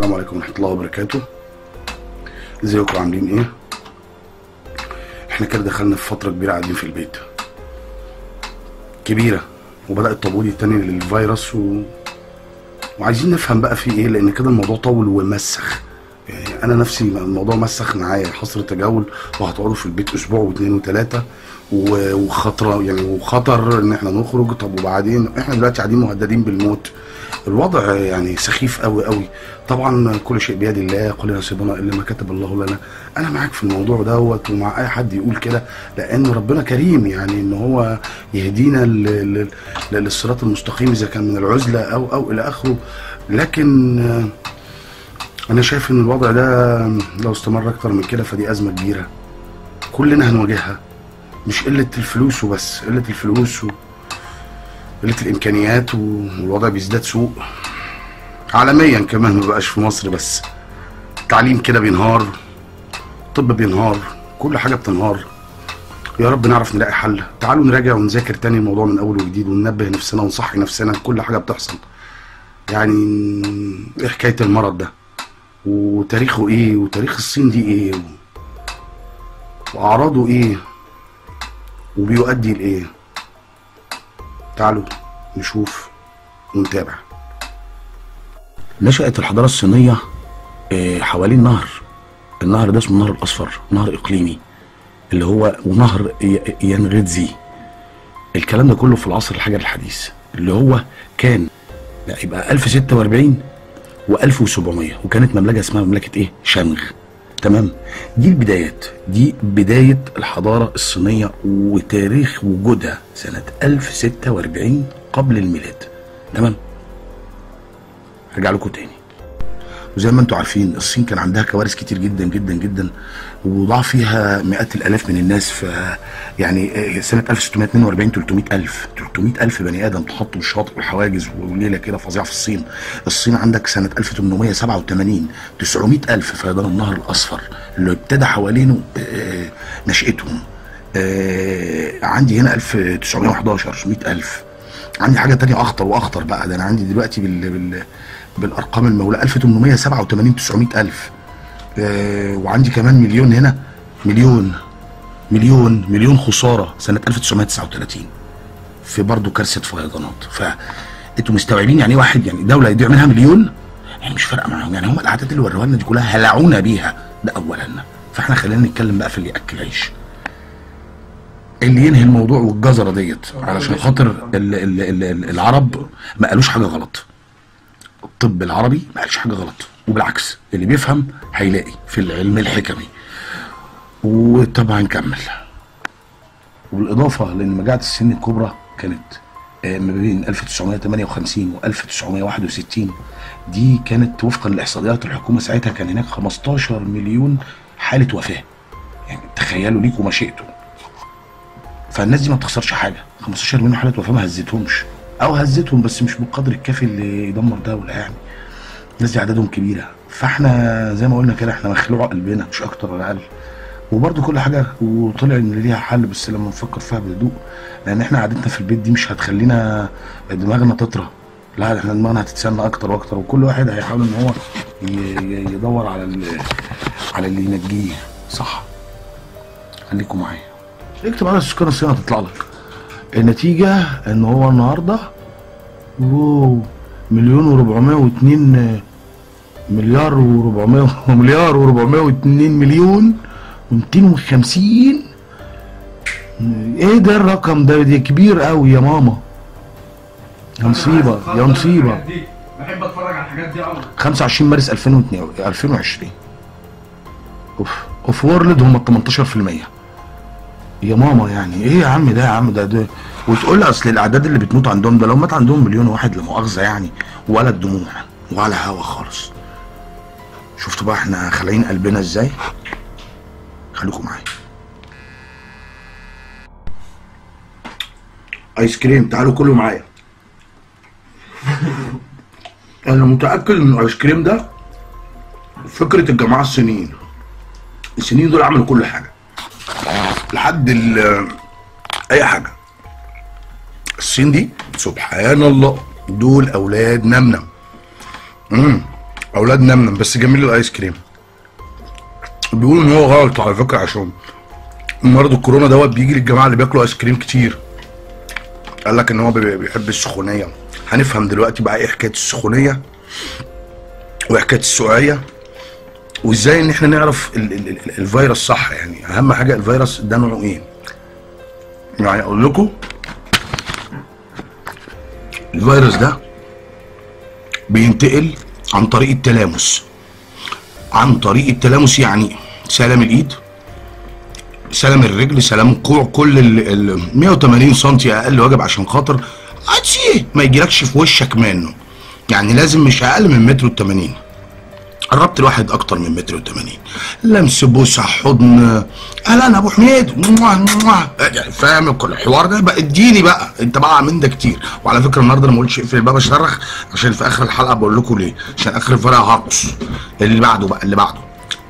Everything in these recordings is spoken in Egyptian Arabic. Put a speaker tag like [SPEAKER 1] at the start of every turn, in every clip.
[SPEAKER 1] السلام عليكم ورحمة الله وبركاته ازيكم عاملين ايه احنا كده دخلنا في فترة كبيرة قاعدين في البيت كبيرة وبدأ الطابور التاني للفيروس و... وعايزين نفهم بقى في ايه لان كده الموضوع طول ومسخ يعني انا نفسي الموضوع مسخ معايا حصر تجول وهتقعدوا في البيت اسبوع واثنين وثلاثة و- وخطرة يعني وخطر ان احنا نخرج طب وبعدين احنا دلوقتي قاعدين مهددين بالموت الوضع يعني سخيف قوي قوي طبعا كل شيء بيد الله قل يصيبنا الا ما كتب الله لنا انا معاك في الموضوع دوت ومع اي حد يقول كده لان ربنا كريم يعني ان هو يهدينا ل- ل- ل- للصراط المستقيم اذا كان من العزله او او الى اخره لكن آه، انا شايف ان الوضع ده لو استمر اكتر من كده فدي ازمه كبيره كلنا هنواجهها مش قله الفلوس وبس قله الفلوس و... قله الامكانيات والوضع بيزداد سوء عالميا كمان ما بقاش في مصر بس التعليم كده بينهار الطب بينهار كل حاجه بتنهار يا رب نعرف نلاقي حل تعالوا نراجع ونذاكر تاني الموضوع من اول وجديد وننبه نفسنا ونصحي نفسنا كل حاجه بتحصل يعني ايه حكايه المرض ده وتاريخه ايه وتاريخ الصين دي ايه واعراضه ايه وبيؤدي لايه تعالوا نشوف ونتابع نشأت الحضارة الصينية آه، حوالين نهر النهر ده اسمه النهر الأصفر نهر إقليمي اللي هو ونهر ي- ينغتزي الكلام ده كله في العصر الحجري الحديث اللي هو كان لا يبقى 1046 و1700 وكانت مملكة اسمها مملكة ايه؟ شانغ تمام دي البدايات دي بداية الحضارة الصينية وتاريخ وجودها سنة 1046 قبل الميلاد تمام هرجع لكم تاني وزي ما انتم عارفين الصين كان عندها كوارث كتير جدا جدا جدا وضاع فيها مئات الالاف من الناس في يعني سنه 1642 300 الف 300 الف بني ادم تحطوا الشاطئ والحواجز وليله كده فظيعه في الصين الصين عندك سنه 1887 900 الف فيضان النهر الاصفر اللي ابتدى حوالينه آه، نشاتهم آه، عندي هنا 1911 100 الف عندي حاجه تانية اخطر واخطر بقى ده انا عندي دلوقتي بال, بال بالارقام المهوله 1887 900 الف آه وعندي كمان مليون هنا مليون مليون مليون خساره سنه 1939 في برضه كارثه فيضانات فانتوا مستوعبين يعني ايه واحد يعني دوله يضيع منها مليون يعني مش فارقه معاهم يعني هم الاعداد اللي وروها لنا دي كلها هلعونا بيها ده اولا فاحنا خلينا نتكلم بقى في اللي ياكل عيش اللي ينهي الموضوع والجزره ديت علشان خاطر ال ال ال ال العرب ما قالوش حاجه غلط الطب العربي ما قالش حاجه غلط وبالعكس اللي بيفهم هيلاقي في العلم الحكمي وطبعا نكمل بالاضافه لان مجاعه السن الكبرى كانت آه، ما بين 1958 و 1961 دي كانت وفقا لاحصائيات الحكومه ساعتها كان هناك 15 مليون حاله وفاه يعني تخيلوا ليكوا ما شئتم فالناس دي ما بتخسرش حاجه 15 مليون حاله وفاه ما هزتهمش او هزتهم بس مش بالقدر الكافي اللي يدمر دوله يعني الناس دي عددهم كبيره فاحنا زي ما قلنا كده احنا مخلوع قلبنا مش اكتر ولا اقل وبرده كل حاجه وطلع ان ليها حل بس لما نفكر فيها بهدوء لان احنا قعدتنا في البيت دي مش هتخلينا دماغنا تطرى لا احنا دماغنا هتتسنى اكتر واكتر وكل واحد هيحاول ان هو ي- ي- يدور على ال- على اللي ينجيه صح خليكم معايا اكتب على السكان الصيني هتطلع لك النتيجة ان هو النهاردة واو مليون وربعمية واتنين مليار وربعمية مليار وربعمية واتنين مليون ومتين وخمسين ايه ده الرقم ده ده كبير قوي يا ماما يا مصيبة يا مصيبة
[SPEAKER 2] بحب اتفرج على الحاجات دي قوي
[SPEAKER 1] 25 مارس 2022 2020 اوف اوف وورلد هم 18% يا ماما يعني ايه يا عم ده يا عم ده ده وتقول لي اصل الاعداد اللي بتموت عندهم ده لو مات عندهم مليون واحد لا مؤاخذه يعني ولا الدموع ولا هوا خالص شفتوا بقى احنا خالعين قلبنا ازاي خليكم معايا ايس كريم تعالوا كلوا معايا انا متاكد ان الايس كريم ده فكره الجماعه الصينيين الصينيين دول عملوا كل حاجه لحد ال- اي حاجه الصين دي سبحان الله دول اولاد نمنم امم اولاد نمنم بس جميل الايس كريم بيقولوا ان هو غلط على فكره عشان مرض الكورونا دوت بيجي للجماعه اللي بياكلوا ايس كريم كتير قال لك ان هو بي- بيحب السخونيه هنفهم دلوقتي بقى ايه حكايه السخونيه وحكايه السقعيه وازاي ان احنا نعرف ال ال ال الفيروس صح يعني اهم حاجه الفيروس ده نوعه ايه يعني اقول لكم الفيروس ده بينتقل عن طريق التلامس عن طريق التلامس يعني سلام الايد سلام الرجل سلام الكوع كل ال ال 180 سم اقل واجب عشان خاطر هتسيه ما يجيلكش في وشك منه يعني لازم مش اقل من متر و80 قربت الواحد اكتر من متر و80 لمس بوسه حضن اهلا ابو حميد موah، موah. يعني فاهم كل الحوار ده بقى اديني بقى انت بقى من ده كتير وعلى فكره النهارده انا ما قلتش اقفل الباب اشرخ عشان في اخر الحلقه بقول لكم ليه عشان اخر الفرقه هرقص اللي بعده بقى اللي بعده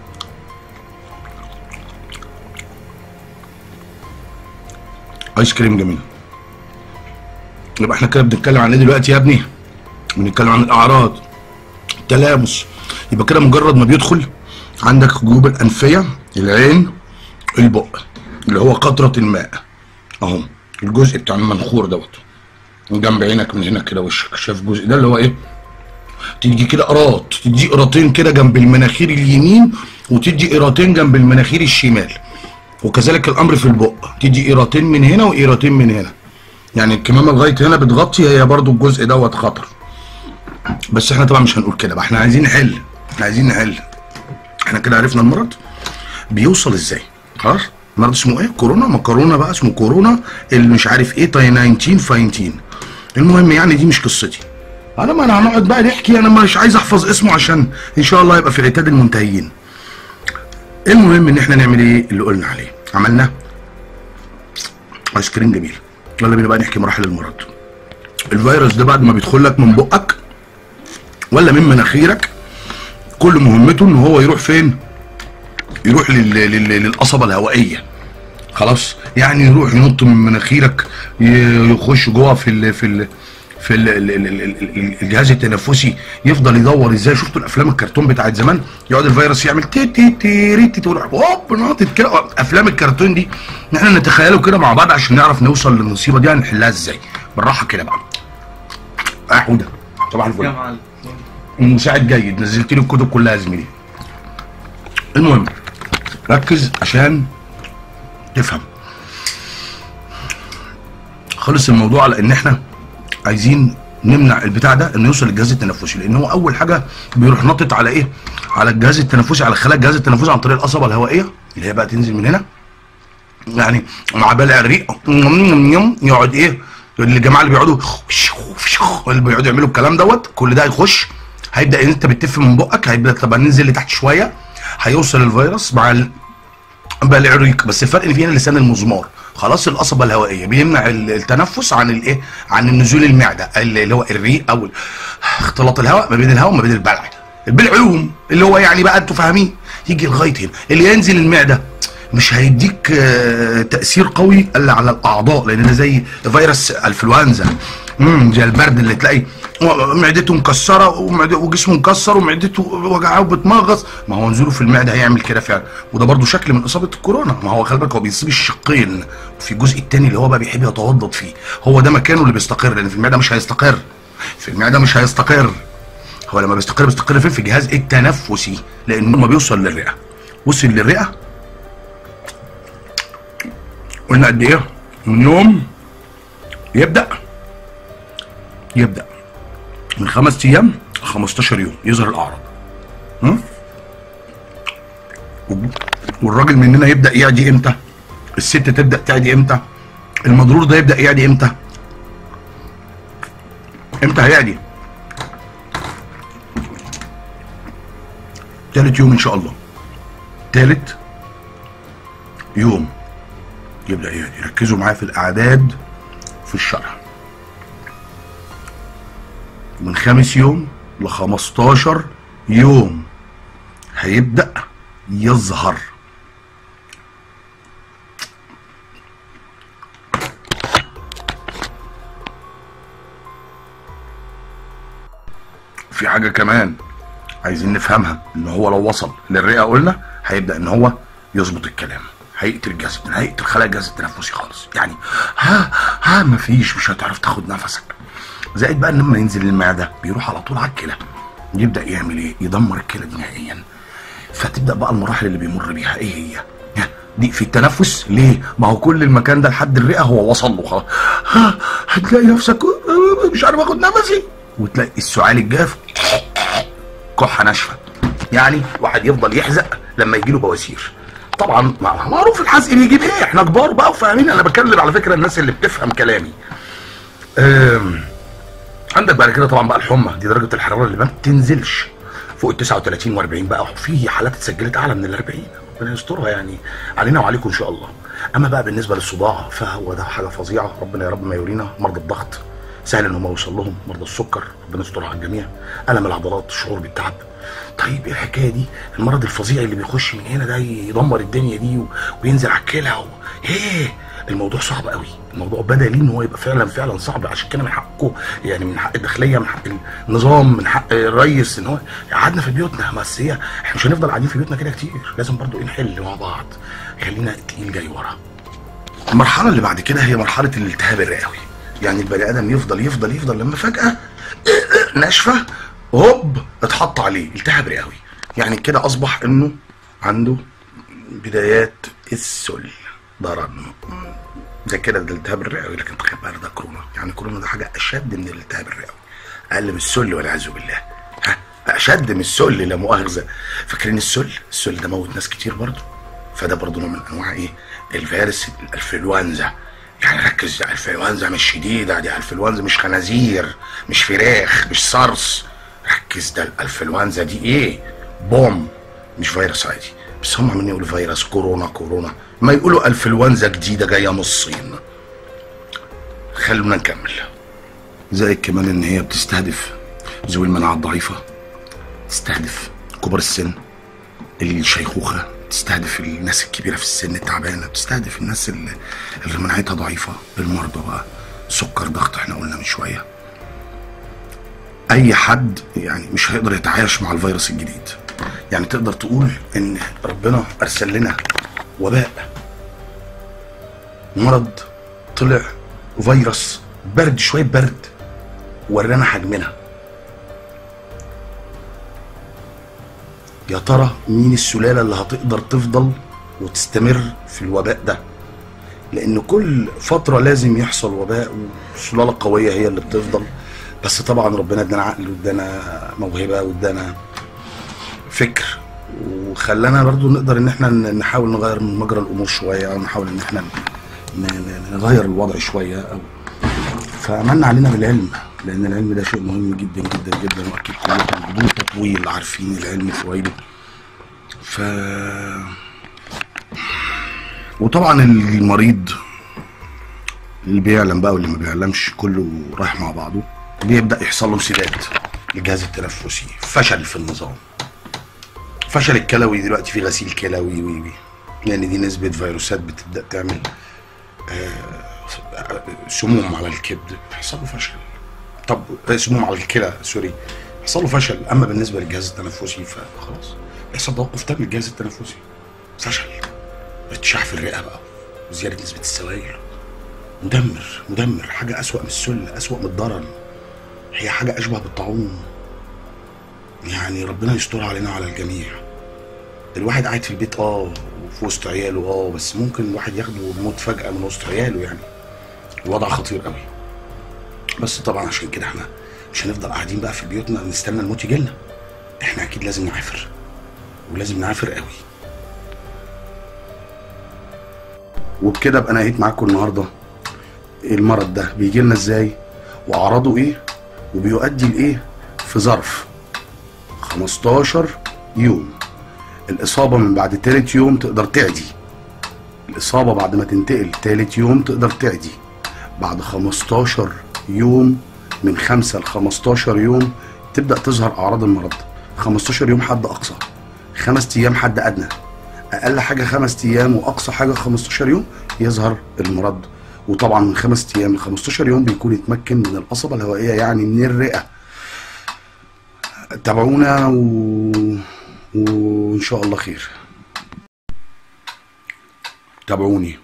[SPEAKER 1] ايس كريم جميل يبقى احنا كده بنتكلم عن ايه دلوقتي يا ابني بنتكلم عن الاعراض التلامس يبقى كده مجرد ما بيدخل عندك جيوب الانفيه العين البق اللي هو قطره الماء اهو الجزء بتاع المنخور دوت جنب عينك من هنا كده وشك شايف الجزء ده اللي هو ايه تدي كده قراط تدي قراطين كده جنب المناخير اليمين وتدي قراطين جنب المناخير الشمال وكذلك الامر في البق تدي قيرتين من هنا وقيرتين من هنا يعني الكمامه لغايه هنا بتغطي هي برضو الجزء دوت خطر بس احنا طبعا مش هنقول كده بقى احنا عايزين نحل احنا عايزين نحل احنا كده عرفنا المرض بيوصل ازاي خلاص المرض اسمه ايه كورونا ما كورونا بقى اسمه كورونا اللي مش عارف ايه تاي 19 فاينتين المهم يعني دي مش قصتي انا ما انا هنقعد بقى نحكي انا مش عايز احفظ اسمه عشان ان شاء الله يبقى في عتاد المنتهيين المهم ان احنا نعمل ايه اللي قلنا عليه عملنا ايس كريم جميل يلا بينا بقى نحكي مراحل المرض الفيروس ده بعد ما بيدخل لك من بقك ولا من مناخيرك كل مهمته ان هو يروح فين يروح لل... لل... للقصبه الهوائيه خلاص يعني يروح ينط من مناخيرك ي- يخش جوه في ال... في ال... في ال... ال... ال... ال... ال- الجهاز التنفسي يفضل يدور ازاي شفتوا الافلام الكرتون بتاعت زمان يقعد الفيروس يعمل تي تي تي ري تي تي ويروح هوب ناطط كده افلام الكرتون دي ان احنا نتخيله كده مع بعض عشان نعرف نوصل للمصيبه دي هنحلها ازاي بالراحه كده بقى اه حوده صباح
[SPEAKER 2] يا
[SPEAKER 1] الفل
[SPEAKER 2] معلم
[SPEAKER 1] مساعد جيد نزلت لي الكتب كلها يا زميلي المهم ركز عشان تفهم خلص الموضوع على ان احنا عايزين نمنع البتاع ده انه يوصل للجهاز التنفسي لان هو اول حاجه بيروح نطط على ايه على الجهاز التنفسي على خلايا الجهاز التنفسي عن طريق القصبه الهوائيه اللي هي بقى تنزل من هنا يعني مع بلع الريق يقعد ايه الجماعه اللي بيقعدوا اللي بيقعدوا يعملوا الكلام دوت كل ده هيخش هيبدا ان انت بتتف من بقك هيبدا طب ننزل لتحت شويه هيوصل الفيروس مع ال... بلع الريق بس الفرق ان في هنا لسان المزمار خلاص القصبه الهوائيه بيمنع ال- التنفس عن الايه عن النزول المعده اللي هو الريق او ال- اختلاط الهواء ما بين الهواء وما بين البلع بالعلوم اللي هو يعني بقى انتوا فاهمين يجي لغايه هنا اللي ينزل المعده مش هيديك آه، تاثير قوي الا على الاعضاء لان ده زي فيروس انفلونزا امم زي البرد اللي تلاقي معدته مكسره ومعد- وجسمه مكسر ومعدته وجعاه وبتمغص ما هو نزوله في المعده هيعمل كده فعلا وده برضو شكل من اصابه الكورونا ما هو خلي بالك هو بيصيب الشقين وفي الجزء الثاني اللي هو بقى بيحب يتوضد فيه هو ده مكانه اللي بيستقر لان في المعده مش هيستقر في المعده مش هيستقر هو لما بيستقر بيستقر فين في الجهاز التنفسي لان لما بيوصل للرئه وصل للرئه قلنا قد ايه من يوم يبدا يبدا من خمس ايام ل 15 يوم يظهر الاعراض ها؟ والراجل مننا يبدا يعدي امتى الست تبدا تعدي امتى المضرور ده يبدا يعدي امتى امتى هيعدي تالت يوم ان شاء الله تالت يوم يبدا يعدي ركزوا معايا في الاعداد في الشرح من خامس يوم ل 15 يوم هيبدأ يظهر في حاجة كمان عايزين نفهمها ان هو لو وصل للرئه قلنا هيبدا ان هو يظبط الكلام هيقتل الجهاز هيقتل خلايا الجهاز التنفسي خالص يعني ها ها مفيش مش هتعرف تاخد نفسك زائد بقى ان لما ينزل المعده بيروح على طول على الكلى يبدا يعمل ايه يدمر الكلى دي نهائيا فتبدا بقى المراحل اللي بيمر بيها ايه هي ها، دي في التنفس ليه ما هو كل المكان ده لحد الرئه هو وصل له خلاص ها هتلاقي نفسك مش عارف اخد نفسي وتلاقي السعال الجاف كحه ناشفه يعني واحد يفضل يحزق لما يجي له بواسير طبعا مع- معروف الحزق بيجيب ايه احنا كبار بقى وفاهمين انا بكلم على فكره الناس اللي بتفهم كلامي أم، عندك بعد كده طبعا بقى الحمى دي درجه الحراره اللي ما بتنزلش فوق ال 39 و40 بقى في حالات اتسجلت اعلى من ال 40 ربنا يسترها يعني علينا وعليكم ان شاء الله اما بقى بالنسبه للصداع فهو ده حاجه فظيعه ربنا يا رب ما يورينا مرضى الضغط سهل ان هم يوصل لهم مرضى السكر ربنا يسترها على الجميع الم العضلات الشعور بالتعب طيب ايه الحكايه دي المرض الفظيع اللي بيخش من هنا ده يدمر الدنيا دي و... وينزل على الكلى و... ايه الموضوع صعب قوي الموضوع بدا ليه ان هو يبقى فعلا فعلا صعب عشان كده من حقكم يعني من حق الداخليه من حق النظام من حق الرئيس ان هو قعدنا في بيوتنا بس هي احنا مش هنفضل قاعدين في بيوتنا كده كتير لازم برضو إيه نحل مع بعض خلينا تقيل جاي ورا المرحله اللي بعد كده هي مرحله الالتهاب الرئوي يعني البني ادم يفضل يفضل يفضل لما فجاه ناشفه هوب اتحط عليه التهاب رئوي يعني كده اصبح انه عنده بدايات السل ضرن ده كده ده الالتهاب الرئوي لكن تخيل بقى ده كورونا يعني كورونا ده حاجه اشد من الالتهاب الرئوي اقل من السل والعياذ بالله ها اشد من السل لا مؤاخذه فاكرين السل السل ده موت ناس كتير برضه فده برضه نوع من انواع ايه الفيروس الانفلونزا يعني ركز على الانفلونزا مش شديده دي الانفلونزا مش خنازير مش فراخ مش صرص ركز ده الانفلونزا دي ايه بوم مش فيروس عادي بس هم عمالين يقولوا فيروس كورونا كورونا ما يقولوا انفلونزا جديده جايه من الصين خلونا نكمل زائد كمان ان هي بتستهدف ذوي المناعه الضعيفه تستهدف كبار السن الشيخوخه تستهدف الناس الكبيره في السن التعبانه بتستهدف الناس اللي, اللي مناعتها ضعيفه المرضى بقى سكر ضغط احنا قلنا من شويه اي حد يعني مش هيقدر يتعايش مع الفيروس الجديد يعني تقدر تقول ان ربنا ارسل لنا وباء مرض طلع فيروس برد شويه برد ورانا حجمنا يا ترى مين السلاله اللي هتقدر تفضل وتستمر في الوباء ده لان كل فتره لازم يحصل وباء وسلاله قويه هي اللي بتفضل بس طبعا ربنا ادانا عقل وادانا موهبه وادانا فكر وخلانا برضو نقدر ان احنا نحاول نغير من مجرى الامور شويه او نحاول ان احنا ن- ن- نغير الوضع شويه او فامنا علينا بالعلم لان العلم ده شيء مهم جدا جدا جدا واكيد كلكم بدون تطويل عارفين العلم فوائده ف وطبعا المريض اللي بيعلم بقى واللي ما بيعلمش كله رايح مع بعضه بيبدا يحصل له انسداد للجهاز التنفسي فشل في النظام فشل الكلوي دلوقتي في غسيل كلوي وي وي لان دي نسبه فيروسات بتبدا تعمل آه، سموم على الكبد بيحصل له فشل طب آه، سموم على الكلى سوري بيحصل له فشل اما بالنسبه للجهاز التنفسي فخلاص بيحصل توقف تام للجهاز التنفسي فشل ارتشاح في الرئه بقى وزياده نسبه السوائل مدمر مدمر حاجه اسوأ من السل اسوأ من الضرر هي حاجه اشبه بالطاعون يعني ربنا يستر علينا وعلى الجميع الواحد قاعد في البيت اه وفي وسط عياله اه بس ممكن الواحد ياخده موت فجأة من وسط عياله يعني الوضع خطير قوي بس طبعا عشان كده احنا مش هنفضل قاعدين بقى في بيوتنا نستنى الموت يجيلنا احنا اكيد لازم نعافر ولازم نعافر قوي وبكده ابقى نهيت معاكم النهارده المرض ده بيجي لنا ازاي واعراضه ايه وبيؤدي لايه في ظرف 15 يوم الإصابة من بعد تالت يوم تقدر تعدي الإصابة بعد ما تنتقل تالت يوم تقدر تعدي بعد 15 يوم من 5 ل 15 يوم تبدأ تظهر أعراض المرض 15 يوم حد أقصى خمس أيام حد أدنى أقل حاجة خمس أيام وأقصى حاجة 15 يوم يظهر المرض وطبعا من خمس أيام ل 15 يوم بيكون يتمكن من القصبة الهوائية يعني من الرئة تابعونا و... وان شاء الله خير تابعوني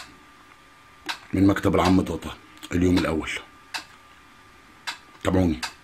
[SPEAKER 1] من مكتب العم طاطا اليوم الاول تابعوني